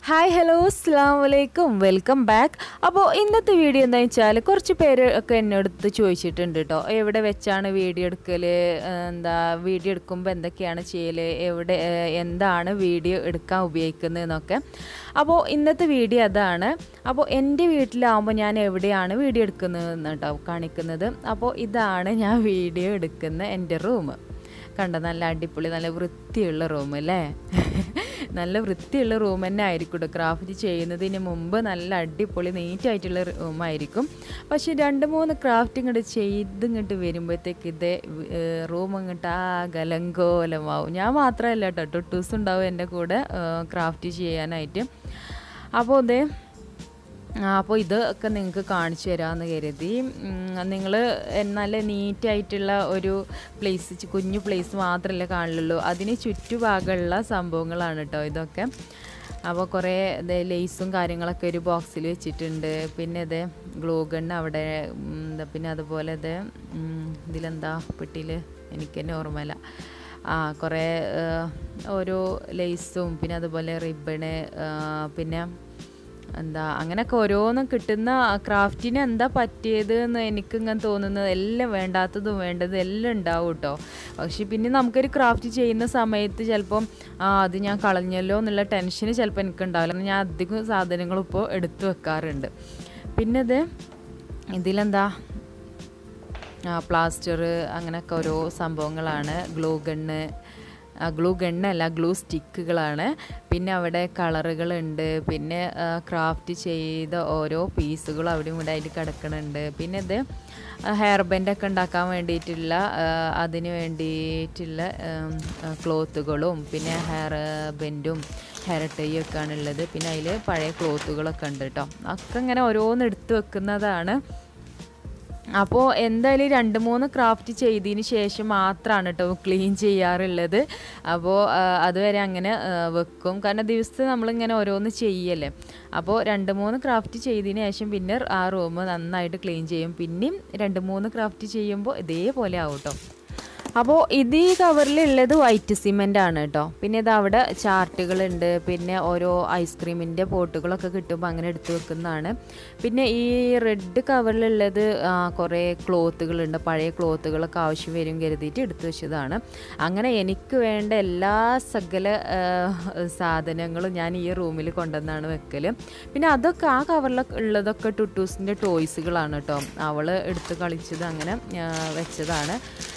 Hi hello അസ്സാം വലൈക്കും welcome back അപ്പോൾ ഇന്നത്തെ വീഡിയോ എന്താ വെച്ചാൽ കുറച്ച് പേര് ഒക്കെ എന്നോടത്ത് ചോദിച്ചിട്ടുണ്ട് കേട്ടോ എവിടെ വെച്ചാണ് വീഡിയോ എടുക്കൽ എന്താ വീഡിയോ എടുക്കുമ്പോൾ എന്തൊക്കെയാണ് ചെയ്യൽ എവിടെ ഏഹ്, എന്താണ് വീഡിയോ എടുക്കാൻ ഉപയോഗിക്കുന്നത് എന്നൊക്കെ അപ്പോൾ ഇന്നത്തെ വീഡിയോ അതാണ് അപ്പോൾ എൻ്റെ വീട്ടിലാവുമ്പോൾ ഞാൻ എവിടെയാണ് വീഡിയോ എടുക്കുന്നത് കേട്ടോ കാണിക്കുന്നത് അപ്പോൾ ഇതാണ് ഞാൻ വീഡിയോ എടുക്കുന്ന എൻ്റെ റൂം കണ്ട നല്ല അടിപൊളി നല്ല വൃത്തിയുള്ള റൂം അല്ലേ നല്ല വൃത്തിയുള്ള റൂം തന്നെ ആയിരിക്കും കേട്ടോ ക്രാഫ്റ്റ് ചെയ്യുന്നതിന് മുമ്പ് നല്ല അടിപൊളി നീറ്റായിട്ടുള്ള റൂമായിരിക്കും പക്ഷേ രണ്ട് മൂന്ന് ക്രാഫ്റ്റ് ഇങ്ങോട്ട് ചെയ്ത് ഇങ്ങോട്ട് വരുമ്പോഴത്തേക്ക് ഇത് റൂം അങ്ങോട്ട് ആ ഗലങ്കോലമാവും ഞാൻ മാത്രമല്ല കേട്ടോ ടൊട്ടൂസ് ഉണ്ടാവും എൻ്റെ കൂടെ ക്രാഫ്റ്റ് ചെയ്യാനായിട്ട് അപ്പോൾ അതേ അപ്പോൾ ഇതൊക്കെ നിങ്ങൾക്ക് കാണിച്ചു തരാമെന്ന് കരുതി നിങ്ങൾ നല്ല നീറ്റായിട്ടുള്ള ഒരു പ്ലേസ് കുഞ്ഞു പ്ലേസ് മാത്രമല്ല കാണുള്ളൂ അതിന് ചുറ്റുഭാഗമുള്ള സംഭവങ്ങളാണ് കേട്ടോ ഇതൊക്കെ അപ്പോൾ കുറേ ഇത് ലേസും കാര്യങ്ങളൊക്കെ ഒരു ബോക്സിൽ വെച്ചിട്ടുണ്ട് പിന്നെ ഇത് ഗ്ലൂ ഗണ്ണ് അവിടെ ഉം, എന്താ പിന്നെ അതുപോലെ ഇത് ഉം, ഇതിലെന്താ പെട്ടിയിൽ എനിക്ക് തന്നെ ഓർമ്മയില്ല ആ കുറേ ഏഹ്, ഓരോ ലേസും പിന്നെ അതുപോലെ റിബണ് പിന്നെ എന്താ അങ്ങനെയൊക്കെ ഓരോന്നും കിട്ടുന്ന ക്രാഫ്റ്റിന് എന്താ പറ്റിയത് എന്ന് എനിക്കിങ്ങനെ തോന്നുന്നത് എല്ലാം വേണ്ടാത്തതും വേണ്ടതും എല്ലാം ഉണ്ടാവും കേട്ടോ പക്ഷെ പിന്നെ നമുക്കൊരു ക്രാഫ്റ്റ് ചെയ്യുന്ന സമയത്ത് ചിലപ്പം ആ അത് ഞാൻ കളഞ്ഞല്ലോ എന്നുള്ള ടെൻഷന് ചിലപ്പോൾ എനിക്കുണ്ടാവില്ല ഞാൻ അധികം സാധനങ്ങളും ഇപ്പോൾ എടുത്തു വെക്കാറുണ്ട് പിന്നെ ഇത് ഇതിലെന്താ പ്ലാസ്റ്റർ അങ്ങനെയൊക്കെ ഓരോ സംഭവങ്ങളാണ് ഗ്ലൂ ഗണ്ണ് ഗ്ലൂ ഗണ്ണല്ല ഗ്ലൂ സ്റ്റിക്കുകളാണ് പിന്നെ അവിടെ കളറുകളുണ്ട് പിന്നെ ക്രാഫ്റ്റ് ചെയ്ത ഓരോ പീസുകളും അവിടെ ഇവിടെ ആയിട്ട് കിടക്കുന്നുണ്ട് പിന്നെ ഇത് ഹെയർ ബെൻഡൊക്കെ ഉണ്ടാക്കാൻ വേണ്ടിയിട്ടുള്ള ആ, അതിന് വേണ്ടിയിട്ടുള്ള ക്ലോത്തുകളും പിന്നെ ഹെയർ ബെൻഡും ഹെയർ ടൈയും ഒക്കെയാണ് ഉള്ളത് പിന്നെ അതിൽ പഴയ ക്ലോത്തുകളൊക്കെ ഉണ്ട് കേട്ടോ ഒക്കെ ഇങ്ങനെ ഓരോന്ന് എടുത്ത് വെക്കുന്നതാണ് അപ്പോൾ എന്തായാലും രണ്ട് മൂന്ന് ക്രാഫ്റ്റ് ചെയ്തതിന് ശേഷം മാത്രമാണ് കേട്ടോ ക്ലീൻ ചെയ്യാറുള്ളത് അപ്പോൾ ആ, അതുവരെ അങ്ങനെ ആ, വെക്കും കാരണം ദിവസത്തെ നമ്മളിങ്ങനെ ഓരോന്ന് ചെയ്യല്ലേ അപ്പോൾ രണ്ട് മൂന്ന് ക്രാഫ്റ്റ് ചെയ്തതിന് ശേഷം പിന്നെ ആ റൂം നന്നായിട്ട് ക്ലീൻ ചെയ്യും പിന്നെയും രണ്ട് മൂന്ന് ക്രാഫ്റ്റ് ചെയ്യുമ്പോൾ ഇതേപോലെ ആവും കേട്ടോ അപ്പോൾ ഇത് ഈ കവറിലുള്ളത് വൈറ്റ് സിമെൻ്റ് ആണ് കേട്ടോ പിന്നെ ഇത് അവിടെ ചാർട്ടുകളുണ്ട് പിന്നെ ഓരോ ഐസ്ക്രീമിൻ്റെ പോട്ടുകളൊക്കെ കിട്ടുമ്പോൾ അങ്ങനെ എടുത്ത് വെക്കുന്നതാണ് പിന്നെ ഈ റെഡ് കവറിലുള്ളത് ആ, കുറേ ക്ലോത്തുകളുണ്ട് പഴയ ക്ലോത്തുകളൊക്കെ ആവശ്യം വരും കരുതിയിട്ട് എടുത്തു വെച്ചതാണ് അങ്ങനെ എനിക്ക് വേണ്ട എല്ലാ സകല ആ, സാധനങ്ങളും ഞാൻ ഈ റൂമിൽ കൊണ്ടുവന്നാണ് വെക്കൽ പിന്നെ അതൊക്കെ ആ കവറിലൊക്കെ ഉള്ളതൊക്കെ ടുട്ടൂസിൻ്റെ ടോയ്സുകളാണ് കേട്ടോ അവൾ എടുത്ത് കളിച്ചത് അങ്ങനെ ആ, വെച്ചതാണ്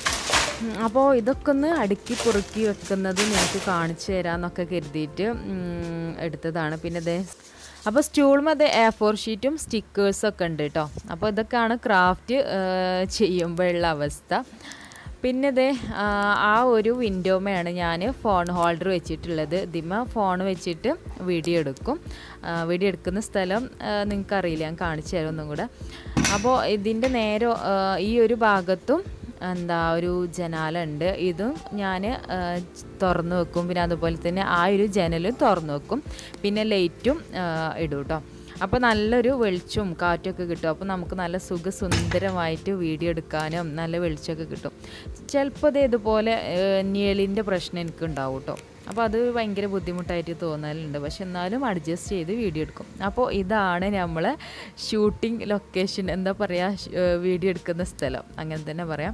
അപ്പോൾ ഇതൊക്കെ ഒന്ന് അടുക്കി പൊറുക്കി വെക്കുന്നത് നിങ്ങൾക്ക് കാണിച്ചു തരാമെന്നൊക്കെ കരുതിയിട്ട് ഉം, എടുത്തതാണ് പിന്നെ ഇതേ അപ്പോൾ സ്റ്റൂളും എ ഫോർ ഷീറ്റും സ്റ്റിക്കേഴ്സൊക്കെ ഉണ്ട് കേട്ടോ അപ്പോൾ ഇതൊക്കെയാണ് ക്രാഫ്റ്റ് ചെയ്യുമ്പോഴുള്ള അവസ്ഥ പിന്നെ ഇതേ ആ, ആ ഒരു വിൻഡോമയാണ് ഞാൻ ഫോൺ ഹോൾഡർ വെച്ചിട്ടുള്ളത് ഇതിമ ഫോൺ വെച്ചിട്ട് വീഡിയോ എടുക്കും ആ, വീഡിയോ എടുക്കുന്ന സ്ഥലം നിങ്ങൾക്കറിയില്ല ഞാൻ കാണിച്ചു തരാം ഒന്നും കൂടെ അപ്പോൾ ഇതിൻ്റെ നേരെ ആ, ഈ ഒരു ഭാഗത്തും എന്താ ഒരു ജനാല ഉണ്ട് ഇതും ഞാൻ തുറന്നു വെക്കും പിന്നെ അതുപോലെ തന്നെ ആ ഒരു ജനലും തുറന്നു വെക്കും പിന്നെ ലൈറ്റും ഇടും കേട്ടോ അപ്പോൾ നല്ലൊരു വെളിച്ചവും കാറ്റൊക്കെ കിട്ടും അപ്പോൾ നമുക്ക് നല്ല സുഖസുന്ദരമായിട്ട് വീഡിയോ എടുക്കാനും നല്ല വെളിച്ചമൊക്കെ കിട്ടും ചിലപ്പോൾ ഇത് ഇതുപോലെ നിഴലിൻ്റെ പ്രശ്നം എനിക്ക് ഉണ്ടാവും കേട്ടോ അപ്പോൾ അത് ഭയങ്കര ബുദ്ധിമുട്ടായിട്ട് തോന്നലുണ്ട് പക്ഷെ എന്നാലും അഡ്ജസ്റ്റ് ചെയ്ത് വീഡിയോ എടുക്കും അപ്പോൾ ഇതാണ് നമ്മൾ ഷൂട്ടിംഗ് ലൊക്കേഷൻ എന്താ പറയുക വീഡിയോ എടുക്കുന്ന സ്ഥലം അങ്ങനെ തന്നെ പറയാം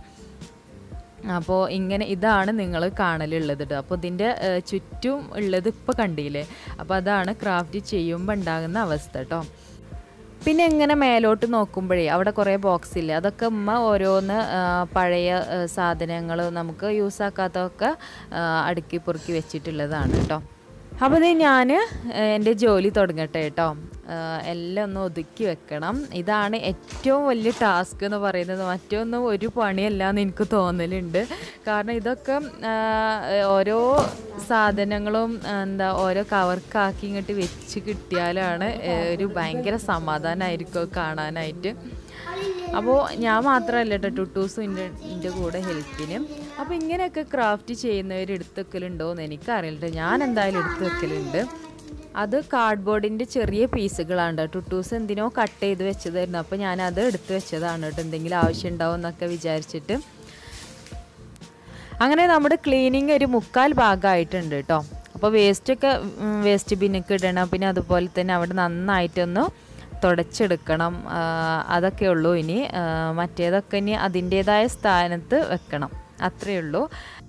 അപ്പോൾ ഇങ്ങനെ ഇതാണ് നിങ്ങൾ കാണലുള്ളത് കേട്ടോ അപ്പോൾ ഇതിൻ്റെ ഏഹ്, ചുറ്റും ഉള്ളത് ഇപ്പോൾ കണ്ടില്ലേ അപ്പോൾ അതാണ് ക്രാഫ്റ്റ് ചെയ്യുമ്പോൾ ഉണ്ടാകുന്ന അവസ്ഥ കേട്ടോ പിന്നെ ഇങ്ങനെ മേലോട്ട് നോക്കുമ്പോഴേ അവിടെ കുറേ ബോക്സ് ഇല്ലേ അതൊക്കെ ഉമ്മ ഓരോന്ന് ആ, പഴയ സാധനങ്ങൾ നമുക്ക് യൂസ് ആക്കാത്തതൊക്കെ ആ, അടുക്കി പൊറുക്കി വെച്ചിട്ടുള്ളതാണ് കേട്ടോ അപ്പോൾ ഇത് ഞാൻ എൻ്റെ ജോലി തുടങ്ങട്ടെ കേട്ടോ ആ, എല്ലാം ഒന്ന് ഒതുക്കി വെക്കണം ഇതാണ് ഏറ്റവും വലിയ ടാസ്ക് എന്ന് പറയുന്നത് മറ്റൊന്നും ഒരു പണിയല്ല എന്ന് എനിക്ക് തോന്നലുണ്ട് കാരണം ഇതൊക്കെ ആ, ഓരോ സാധനങ്ങളും എന്താ ഓരോ കവർക്കാക്കി ഇങ്ങോട്ട് വെച്ച് കിട്ടിയാലാണ് ഏ, ഒരു ഭയങ്കര സമാധാനമായിരിക്കും അത് കാണാനായിട്ട് അപ്പോൾ ഞാൻ മാത്രമല്ല കേട്ടോ ടുട്ടൂസും എൻ്റെ എൻ്റെ കൂടെ ഹെൽപ്പിന് അപ്പോൾ ഇങ്ങനെയൊക്കെ ക്രാഫ്റ്റ് ചെയ്യുന്നവർ എടുത്ത് വെക്കലുണ്ടോ എന്ന് എനിക്കറിയില്ല ട്ടോ. ഞാൻ എന്തായാലും എടുത്ത് വെക്കലുണ്ട് അത് കാർഡ്ബോർഡിൻ്റെ ചെറിയ പീസുകളാണ് കേട്ടോ ടുട്ടൂസ് എന്തിനോ കട്ട് ചെയ്ത് വെച്ചതായിരുന്നു അപ്പോൾ ഞാനത് എടുത്ത് വെച്ചതാണ് കേട്ടോ എന്തെങ്കിലും ആവശ്യം ഉണ്ടാവും എന്നൊക്കെ വിചാരിച്ചിട്ട് അങ്ങനെ നമ്മുടെ ക്ലീനിങ് ഒരു മുക്കാൽ ഭാഗമായിട്ടുണ്ട് കേട്ടോ അപ്പോൾ വേസ്റ്റൊക്കെ വേസ്റ്റ് ബിന്നൊക്കെ ഇടണം പിന്നെ അതുപോലെ തന്നെ അവിടെ നന്നായിട്ടൊന്ന് തുടച്ചെടുക്കണം ആ, അതൊക്കെ ഉള്ളൂ ഇനി ആ, മറ്റേതൊക്കെ ഇനി അതിൻ്റേതായ സ്ഥാനത്ത് വെക്കണം അത്രയേ ഉള്ളൂ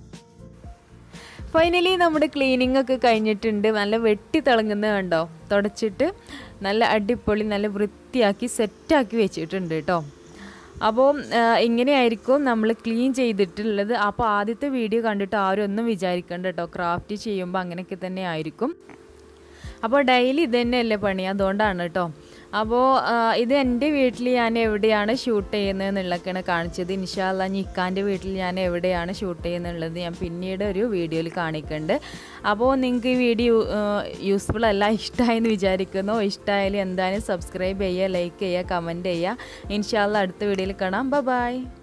ഫൈനലി നമ്മുടെ ക്ലീനിങ് ഒക്കെ കഴിഞ്ഞിട്ടുണ്ട് നല്ല വെട്ടി തിളങ്ങുന്നത് കണ്ടോ തുടച്ചിട്ട് നല്ല അടിപൊളി നല്ല വൃത്തിയാക്കി സെറ്റാക്കി വെച്ചിട്ടുണ്ട് കേട്ടോ അപ്പോൾ ഇങ്ങനെയായിരിക്കും നമ്മൾ ക്ലീൻ ചെയ്തിട്ടുള്ളത് അപ്പോൾ ആദ്യത്തെ വീഡിയോ കണ്ടിട്ട് ആരും ഒന്നും വിചാരിക്കണ്ട കേട്ടോ ക്രാഫ്റ്റ് ചെയ്യുമ്പോൾ അങ്ങനെയൊക്കെ തന്നെ ആയിരിക്കും അപ്പോൾ ഡെയിലി ഇത് തന്നെയല്ലേ പണി അതുകൊണ്ടാണ് കേട്ടോ അപ്പോൾ ഇത് എൻ്റെ വീട്ടിൽ ഞാൻ എവിടെയാണ് ഷൂട്ട് ചെയ്യുന്നത് എന്നുള്ളതൊക്കെയാണ് കാണിച്ചത് ഇൻഷാല്ല നിക്കാൻ്റെ വീട്ടിൽ ഞാൻ എവിടെയാണ് ഷൂട്ട് ചെയ്യുന്നുള്ളത് ഞാൻ പിന്നീട് ഒരു വീഡിയോയിൽ കാണിക്കുന്നുണ്ട് അപ്പോൾ നിങ്ങൾക്ക് ഈ വീഡിയോ യൂസ്ഫുൾ അല്ല ഇഷ്ടമായെന്ന് വിചാരിക്കുന്നു ഇഷ്ടമായാലും എന്തായാലും സബ്സ്ക്രൈബ് ചെയ്യുക ലൈക്ക് ചെയ്യുക കമൻറ്റ് ചെയ്യുക ഇൻഷാല്ല അടുത്ത വീഡിയോയിൽ കാണാം ബൈ